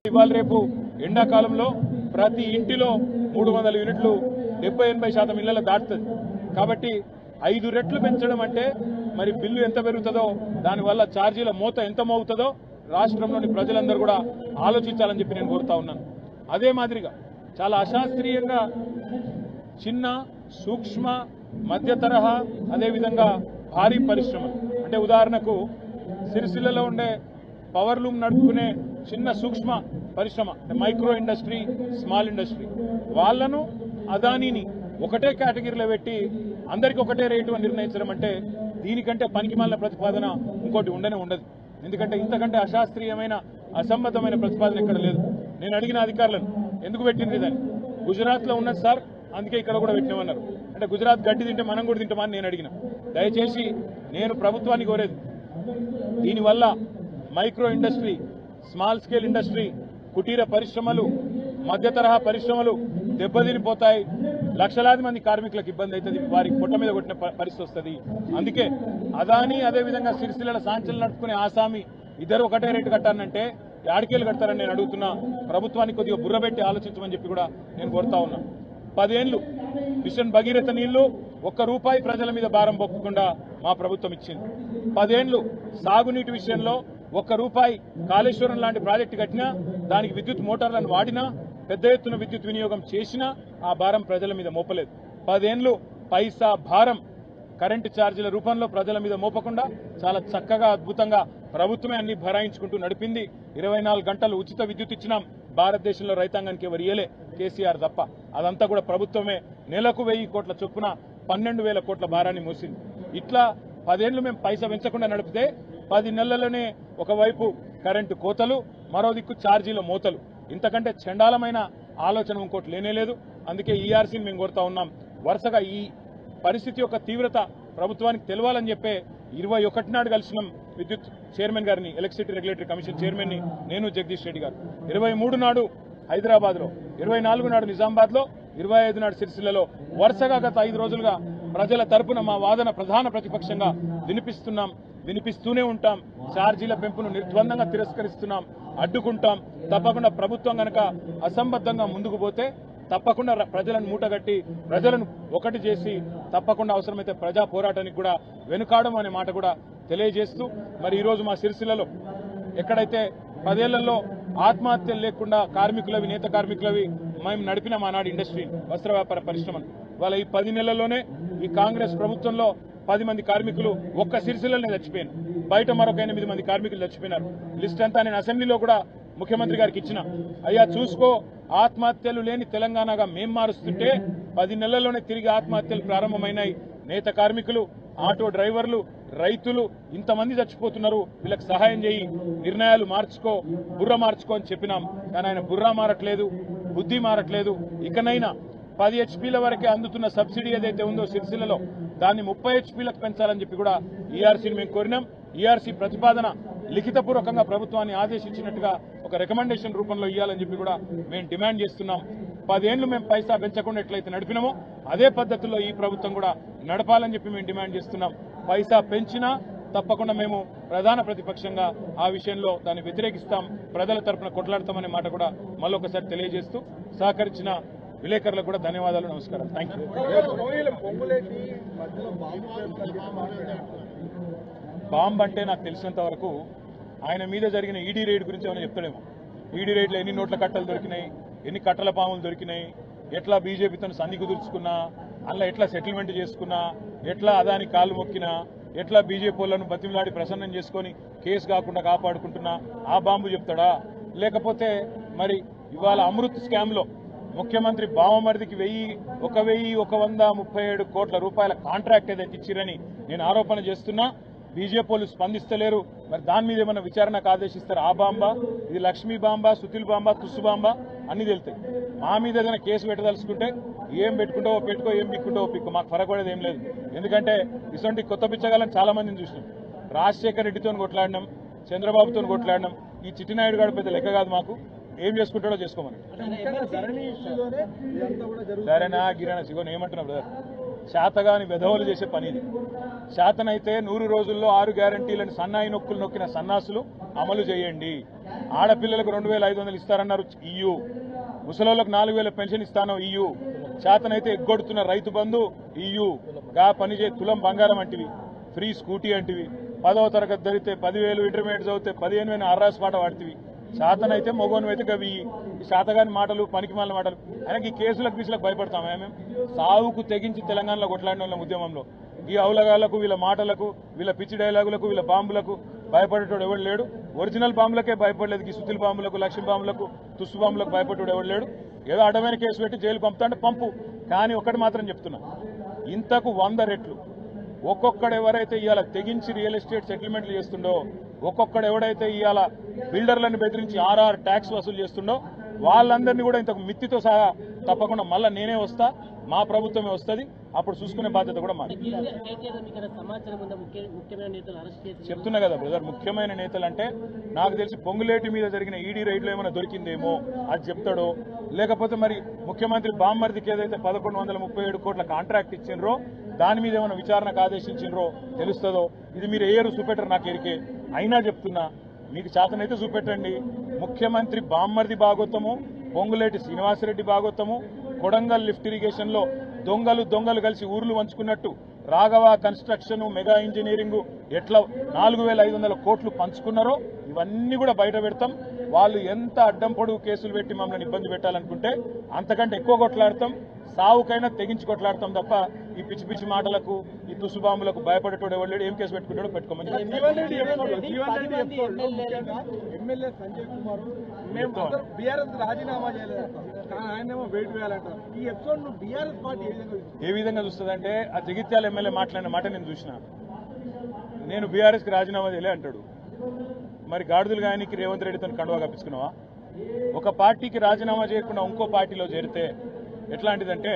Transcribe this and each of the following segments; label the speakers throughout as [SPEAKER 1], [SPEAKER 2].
[SPEAKER 1] ఇవాళ రేపు ఎండాకాలంలో ప్రతి ఇంటిలో మూడు వందల యూనిట్లు డెబ్బై ఎనభై శాతం ఇళ్లలో దాటుతుంది కాబట్టి ఐదు రెట్లు పెంచడం అంటే మరి బిల్లు ఎంత పెరుగుతుందో దానివల్ల ఛార్జీల మూత ఎంత మోగుతుందో రాష్ట్రంలోని ప్రజలందరూ కూడా ఆలోచించాలని చెప్పి నేను కోరుతా ఉన్నాను అదే మాదిరిగా చాలా అశాస్త్రీయంగా చిన్న సూక్ష్మ మధ్య తరహా అదేవిధంగా భారీ పరిశ్రమలు అంటే ఉదాహరణకు సిరిసిల్లలో ఉండే పవర్ లూమ్ నడుపుకునే చిన్న సూక్ష్మ పరిశ్రమ అంటే మైక్రో ఇండస్ట్రీ స్మాల్ ఇండస్ట్రీ వాళ్ళను అదానీని ఒకటే కేటగిరీలో పెట్టి అందరికి ఒకటే రేటు అని నిర్ణయించడం అంటే దీనికంటే పనికి మాలిన ప్రతిపాదన ఇంకోటి ఉండనే ఉండదు ఎందుకంటే ఇంతకంటే అశాస్త్రీయమైన అసంబద్ధమైన ప్రతిపాదన ఇక్కడ లేదు నేను అడిగిన అధికారులను ఎందుకు పెట్టింది దాన్ని గుజరాత్ లో ఉన్నది సార్ అందుకే ఇక్కడ కూడా పెట్టినామన్నారు అంటే గుజరాత్ గడ్డి తింటే మనం కూడా తింటామని నేను అడిగిన దయచేసి నేను ప్రభుత్వాన్ని కోరేది దీనివల్ల micro industry small scale industry కుటీర పరిశ్రమలు మధ్య తరహా పరిశ్రమలు దెబ్బతినిపోతాయి లక్షలాది మంది కార్మికులకు ఇబ్బంది అవుతుంది వారికి పొట్ట మీద కొట్టిన ప- పరిస్థితి వస్తుంది అందుకే అదాని అదేవిధంగా సిరిసిల్ల సాంచలు నడుపుకునే ఆసామి ఇద్దరు ఒకటే రేటు కట్టానంటే యాడికేలు కడతారని నేను అడుగుతున్నా ప్రభుత్వానికి కొద్దిగా బుర్రబెట్టి ఆలోచించమని చెప్పి కూడా నేను కోరుతా ఉన్నా పదేళ్లు మిషన్ భగీరథ నీళ్లు ఒక్క రూపాయి ప్రజల మీద భారం పొక్కకుండా మా ప్రభుత్వం ఇచ్చింది పదేళ్లు సాగునీటి విషయంలో ఒక్క రూపాయి కాళేశ్వరం లాంటి ప్రాజెక్టు కట్టినా దానికి విద్యుత్ మోటార్లను వాడినా పెద్ద ఎత్తున విద్యుత్ వినియోగం చేసినా ఆ భారం ప్రజల మీద మోపలేదు పదేళ్లు పైసా భారం కరెంటు ఛార్జీల రూపంలో ప్రజల మీద మోపకుండా చాలా చక్కగా అద్భుతంగా ప్రభుత్వమే అన్ని భరాయించుకుంటూ నడిపింది ఇరవై నాలుగు గంటలు ఉచిత విద్యుత్ ఇచ్చినాం భారతదేశంలో రైతాంగానికి ఎవరు ఇయ్యలే కేసీఆర్ తప్ప అదంతా కూడా ప్రభుత్వమే నెలకు వెయ్యి కోట్ల చొప్పున పన్నెండు వేల కోట్ల భారాన్ని మోసింది ఇట్లా పదేళ్లు మేము పైసా పెంచకుండా నడిపితే పది నెలల్లోనే ఒకవైపు కరెంటు కోతలు మరో దిక్కు ఛార్జీల మోతలు ఇంతకంటే చండాలమైన ఆలోచన ఇంకోటి లేనేలేదు అందుకే ఈఆర్సీని మేము కోరుతా ఉన్నాం వరుసగా ఈ పరిస్థితి యొక్క తీవ్రత ప్రభుత్వానికి తెలవాలని చెప్పే ఇరవై ఒకటి నాడు కలిసినాం విద్యుత్ చైర్మన్ గారిని ఎలక్ట్రిసిటీ రెగ్యులేటరీ కమిషన్ చైర్మన్ ని నేను జగదీష్ రెడ్డి గారు ఇరవై మూడు నాడు హైదరాబాద్ లో ఇరవై నాలుగు నాడు నిజామాబాద్ లో ఇరవై ఐదు నాడు సిరిసిల్లలో వరుసగా గత ఐదు రోజులుగా ప్రజల తరపున మా వాదన ప్రధాన ప్రతిపక్షంగా వినిపిస్తున్నాం వినిపిస్తూనే ఉంటాం ఛార్జీల పెంపును నిర్ద్వందంగా తిరస్కరిస్తున్నాం అడ్డుకుంటాం తప్పకుండా ప్రభుత్వం గనక అసంబద్ధంగా ముందుకు పోతే తప్పకుండా ర- ప్రజలను మూటగట్టి ప్రజలను ఒకటి చేసి తప్పకుండా అవసరమైతే ప్రజా పోరాటానికి కూడా వెనుకాడం అనే మాట కూడా తెలియజేస్తూ మరి ఈరోజు మా సిరిసిల్లలో ఎక్కడైతే పదేళ్లలో ఆత్మహత్యలు లేకుండా కార్మికులవి నేత కార్మికులవి మేము నడిపిన మానాడు ఇండస్ట్రీ వస్త్ర వ్యాపార పరిశ్రమను వాళ్ళ ఈ పది నెలల్లోనే ఈ కాంగ్రెస్ ప్రభుత్వంలో పది మంది కార్మికులు ఒక్క సిరిసిల్లనే చచ్చిపోయారు బయట మరొక ఎనిమిది మంది కార్మికులు చచ్చిపోయినారు లిస్ట్ అంతా నేను అసెంబ్లీలో కూడా ముఖ్యమంత్రి గారికి ఇచ్చిన అయ్యా చూసుకో ఆత్మహత్యలు లేని తెలంగాణగా మేం మారుస్తుంటే పది నెలల్లోనే తిరిగి ఆత్మహత్యలు ప్రారంభమైనాయి నేత కార్మికులు ఆటో డ్రైవర్లు రైతులు ఇంతమంది చచ్చిపోతున్నారు వీళ్ళకి సహాయం చేయి నిర్ణయాలు మార్చుకో బుర్ర మార్చుకో అని చెప్పినాం కానీ ఆయన బుర్ర మారట్లేదు బుద్ధి మారట్లేదు ఇకనైనా పది హెచ్పీల వరకే అందుతున్న సబ్సిడీ ఏదైతే ఉందో సిరిసిల్లలో దాన్ని ముప్పై హెచ్పీలకు పెంచాలని చెప్పి కూడా ఈఆర్సీని మేము కోరినాం ఈఆర్సీ ప్రతిపాదన లిఖితపూర్వకంగా ప్రభుత్వాన్ని ఆదేశించినట్టుగా ఒక రికమెండేషన్ రూపంలో ఇవ్వాలని చెప్పి కూడా మేము డిమాండ్ చేస్తున్నాం పదేళ్లు మేము పైసా పెంచకుండా ఎట్లయితే నడిపినామో అదే పద్ధతిలో ఈ ప్రభుత్వం కూడా నడపాలని చెప్పి మేము డిమాండ్ చేస్తున్నాం పైసా పెంచినా తప్పకుండా మేము ప్రధాన ప్రతిపక్షంగా ఆ విషయంలో దాన్ని వ్యతిరేకిస్తాం ప్రజల తరపున కొట్లాడతామనే మాట కూడా మళ్ళొకసారి తెలియజేస్తూ సహకరించిన విలేకరులకు కూడా ధన్యవాదాలు నమస్కారం థ్యాంక్ యూ
[SPEAKER 2] పొంగులేసి మధ్యలో బాంబు
[SPEAKER 1] బాంబ్ అంటే నాకు తెలిసినంత వరకు ఆయన మీద జరిగిన ఈడీ రైడ్ గురించి ఏమైనా చెప్తాడేమో ఈడీ రైడ్లో ఎన్ని నోట్ల కట్టలు దొరికినాయి ఎన్ని కట్టల పాములు దొరికినాయి ఎట్లా బీజేపీతో సంధి కుదుర్చుకున్నా అందులో ఎట్లా సెటిల్మెంట్ చేసుకున్నా ఎట్లా అదాని కాళ్ళు మొక్కినా ఎట్లా బీజేపీ వాళ్ళను బతిమలాడి ప్రసన్నం చేసుకొని కేసు కాకుండా కాపాడుకుంటున్నా ఆ బాంబు చెప్తాడా లేకపోతే మరి ఇవాళ అమృత్ స్కామ్లో ముఖ్యమంత్రి బావమరిదికి వెయ్యి ఒక వెయ్యి ఒక వంద ముప్పై ఏడు కోట్ల రూపాయల కాంట్రాక్ట్ ఏదైతే ఇచ్చిరని నేను ఆరోపణ చేస్తున్నా బీజేపీ వాళ్ళు స్పందిస్తలేరు మరి దాని మీద ఏమైనా విచారణకు ఆదేశిస్తారు ఆ బాంబా ఇది లక్ష్మీ బాంబా సుతిల్ బాంబా తుస్సు బాంబా అన్ని తెలుతాయి మా మీద ఏదైనా కేసు పెట్టదలుచుకుంటే ఏం పెట్టుకుంటావో పెట్టుకో ఏం పిక్కుంటావో పిక్కు మాకు ఫరకపడేది ఏం లేదు ఎందుకంటే ఇటువంటి కొత్త పిచ్చగాలని చాలా మందిని చూసినాం రాజశేఖర్ రెడ్డితో కొట్లాడినాం చంద్రబాబుతో కొట్లాడినాం ఈ చిట్టినాయుడు గారు పెద్ద లెక్క కాదు మాకు ఏం చేసుకుంటాడో చేసుకోమని
[SPEAKER 2] ధరణి ఇష్యూలోనే ఇదంతా కూడా జరుగుతుంది
[SPEAKER 1] సరేనా గిరానా సిగో ఏమంటున్నా బ్రదర్ శాతగాని వెధవలు చేసే పని ఇది శాతనైతే నూరు రోజుల్లో ఆరు గ్యారంటీలను సన్నాయి నొక్కులు నొక్కిన సన్నాసులు అమలు చేయండి ఆడపిల్లలకు రెండు వేల ఐదు వందలు ఇస్తారన్నారు ఇయ్యు ముసలోళ్ళకు నాలుగు వేల పెన్షన్ ఇస్తాను ఇయ్యు శాతనైతే ఎగ్గొడుతున్న రైతు బంధు ఇయ్యు గా పని చే తులం బంగారం అంటివి ఫ్రీ స్కూటీ అంటివి పదవ తరగతి చదివితే పదివేలు ఇంటర్మీడియట్ చదివితే పదిహేను వేలు అర్రాస్ పాట వాడుతుంది శాతనైతే మొగోను అయితే గవి ఈ శాతగాని మాటలు పనికిమాల మాటలు ఆయనకి ఈ కేసులకు బీసులకు భయపడతాం మేము సావుకు తెగించి తెలంగాణలో కొట్లాడిన వాళ్ళ ఉద్యమంలో ఈ అవులగాళ్లకు వీళ్ళ మాటలకు వీళ్ళ పిచ్చి డైలాగులకు వీళ్ళ బాంబులకు భయపడేటోడు ఎవడు లేడు ఒరిజినల్ బాంబులకే భయపడలేదు ఈ సుతిల్ బాంబులకు లక్ష్మీ బాంబులకు తుస్సు బాంబులకు భయపడేటోడు ఎవడు లేడు ఏదో అడ్డమైన కేసు పెట్టి జైలు పంపుతా అంటే పంపు కానీ ఒకటి మాత్రం చెప్తున్నా ఇంతకు వంద రెట్లు ఒక్కొక్కడు ఎవరైతే ఇవాళ తెగించి రియల్ ఎస్టేట్ సెటిల్మెంట్లు చేస్తుండో ఒక్కొక్కడు ఎవడైతే ఇవాళ బిల్డర్లను బెదిరించి ఆర్ఆర్ ట్యాక్స్ వసూలు చేస్తుండో వాళ్ళందరినీ కూడా ఇంతకు మిత్తితో సహా తప్పకుండా మళ్ళా నేనే వస్తా మా ప్రభుత్వమే వస్తుంది అప్పుడు చూసుకునే బాధ్యత కూడా మాది
[SPEAKER 3] కేటీఆర్ కేటీఆర్ మీకు ఏమైనా సమాచారం ఉందా ముఖ్య ముఖ్యమైన నేతలు అరెస్ట్ చేసి
[SPEAKER 1] చెప్తున్నా కదా బ్రదర్ ముఖ్యమైన నేతలు అంటే నాకు తెలిసి పొంగులేటి మీద జరిగిన ఈడీ రైడ్లో ఏమైనా దొరికిందేమో అది చెప్తాడో లేకపోతే మరి ముఖ్యమంత్రి బామ్మర్దికి ఏదైతే పదకొండు వందల ముప్పై ఏడు కోట్ల కాంట్రాక్ట్ ఇచ్చిండ్రో దాని మీద ఏమైనా విచారణకు ఆదేశించిండ్రో తెలుస్తుందో ఇది మీరు ఏరు చూపెట్టరు నాకు ఎరికే అయినా చెప్తున్నా మీకు చేతనైతే చూపెట్టండి ముఖ్యమంత్రి బామ్మర్ది భాగోత్తము పొంగులేటి శ్రీనివాసరెడ్డి భాగోత్తము కొడంగల్ లిఫ్ట్ ఇరిగేషన్ లో దొంగలు దొంగలు కలిసి ఊర్లు వంచుకున్నట్టు రాఘవ కన్స్ట్రక్షన్ మెగా ఇంజనీరింగ్ ఎట్లా నాలుగు వేల ఐదు వందల కోట్లు పంచుకున్నారో ఇవన్నీ కూడా బయట పెడతాం వాళ్ళు ఎంత అడ్డం పొడుగు కేసులు పెట్టి మమ్మల్ని ఇబ్బంది పెట్టాలనుకుంటే అంతకంటే ఎక్కువ కొట్లాడతాం సావుకైనా తెగించి కొట్లాడతాం తప్ప ఈ పిచ్చి పిచ్చి మాటలకు ఈ తుసుబాంబులకు భయపడేటోడు ఎవరు లేడు ఏం కేసు పెట్టుకుంటాడో పెట్టుకోమని చెప్తాను.
[SPEAKER 2] జీవన్ రెడ్డి చెప్తాడు జీవన్ రెడ్డి చెప్తాడు ముఖ్యంగా ఎమ్మెల్యే సంజయ్ కుమార్ మేము అందరం బీఆర్ఎస్ రాజీనామా చేయలేదంట కానీ ఆయనేమో వెయిట్ వేయాలంట ఈ ఎపిసోడ్ నువ్వు బీఆర్ఎస్ పార్టీ ఏ విధంగా చూస్తుంది?
[SPEAKER 1] ఏ విధంగా చూస్తుందంటే ఆ జగిత్యాల ఎమ్మెల్యే మాట్లాడిన మాట నేను చూసిన నేను బీఆర్ఎస్కి రాజీనామా చేయలే అంటాడు మరి గాడిదలు గాయనికి రేవంత్ రెడ్డితో కండువా కప్పించుకున్నావా ఒక పార్టీకి రాజీనామా చేయకుండా ఇంకో పార్టీలో చేరితే ఎట్లాంటిదంటే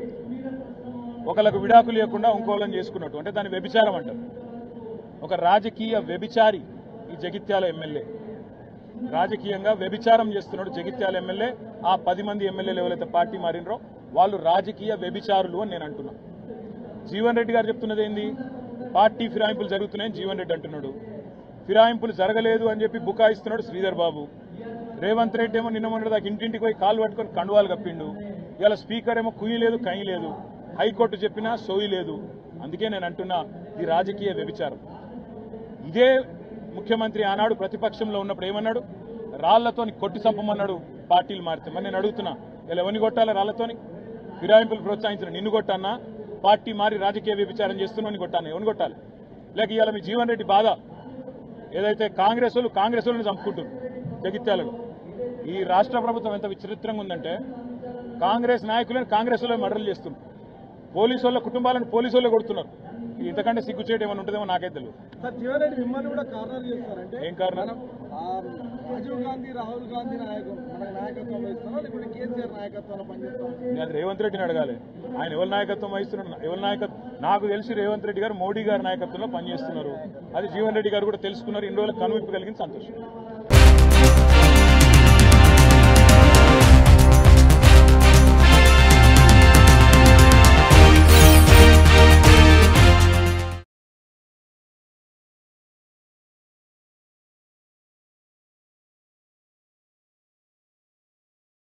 [SPEAKER 1] ఒకళ్ళకు విడాకులు ఇవ్వకుండా ఇంకోళ్ళని చేసుకున్నట్టు అంటే దాన్ని వ్యభిచారం అంటారు ఒక రాజకీయ వ్యభిచారి ఈ జగిత్యాల ఎమ్మెల్యే రాజకీయంగా వ్యభిచారం చేస్తున్నాడు జగిత్యాల ఎమ్మెల్యే ఆ పది మంది ఎమ్మెల్యేలు ఎవరైతే పార్టీ మారినరో వాళ్ళు రాజకీయ వ్యభిచారులు అని నేను అంటున్నా జీవన్ రెడ్డి గారు చెప్తున్నది ఏంది పార్టీ ఫిరాయింపులు జరుగుతున్నాయని జీవన్ రెడ్డి అంటున్నాడు ఫిరాయింపులు జరగలేదు అని చెప్పి బుకాయిస్తున్నాడు శ్రీధర్ బాబు రేవంత్ రెడ్డి ఏమో నిన్న మొన్నటి దాకా ఇంటింటికి పోయి కాలు పట్టుకొని కండువాలు కప్పిండు ఇవాళ స్పీకర్ ఏమో కుయ్యి లేదు కయ్యి లేదు హైకోర్టు చెప్పినా సోయి లేదు అందుకే నేను అంటున్నా ఇది రాజకీయ వ్యభిచారం ఇదే ముఖ్యమంత్రి ఆనాడు ప్రతిపక్షంలో ఉన్నప్పుడు ఏమన్నాడు రాళ్లతోని కొట్టి చంపమన్నాడు పార్టీలు మారితే మరి నేను అడుగుతున్నా ఇలా ఎవరిని కొట్టాలి రాళ్లతోని ఫిరాయింపులు ప్రోత్సహించిన నిన్ను కొట్టన్నా పార్టీ మారి రాజకీయ వ్యభిచారం చేస్తున్నా కొట్టాను ఎవరిని కొట్టాలి లేక ఇవాళ మీ జీవన్ రెడ్డి బాధ ఏదైతే కాంగ్రెస్ వాళ్ళు కాంగ్రెస్ వాళ్ళని చంపుకుంటున్నారు జగిత్యాలలో ఈ రాష్ట్ర ప్రభుత్వం ఎంత విచిత్రంగా ఉందంటే కాంగ్రెస్ నాయకులను కాంగ్రెస్ వాళ్ళు మర్డర్లు చేస్తున్నారు పోలీసు వాళ్ళ కుటుంబాలను పోలీసు వాళ్ళే కొడుతున్నారు ఇది ఇంతకంటే సిగ్గు చేయడం ఏమైనా ఉంటుందేమో నాకైతే తెలియదు
[SPEAKER 2] సార్ జీవన్ రెడ్డి మిమ్మల్ని కూడా కార్నర్ చేస్తారంటే
[SPEAKER 1] ఏం కారణం
[SPEAKER 2] మనం, ఆ, రాజీవ్ గాంధీ రాహుల్ గాంధీ నాయకం మన నాయకత్వంలో ఇస్తారా లేకుంటే కేసీఆర్ నాయకత్వంలో పనిచేస్తారా
[SPEAKER 1] నేను అది రేవంత్ రెడ్డిని అడగాలి ఆయన ఎవరి నాయకత్వం వహిస్తున్నాడు ఎవరి నాయకత్వం నాకు తెలిసి రేవంత్ రెడ్డి గారు మోడీ గారి నాయకత్వంలో పనిచేస్తున్నారు అది జీవన్ రెడ్డి గారు కూడా తెలుసుకున్నారు ఇన్ని రోజులు కనువిప్పు కలిగింది సంతోషం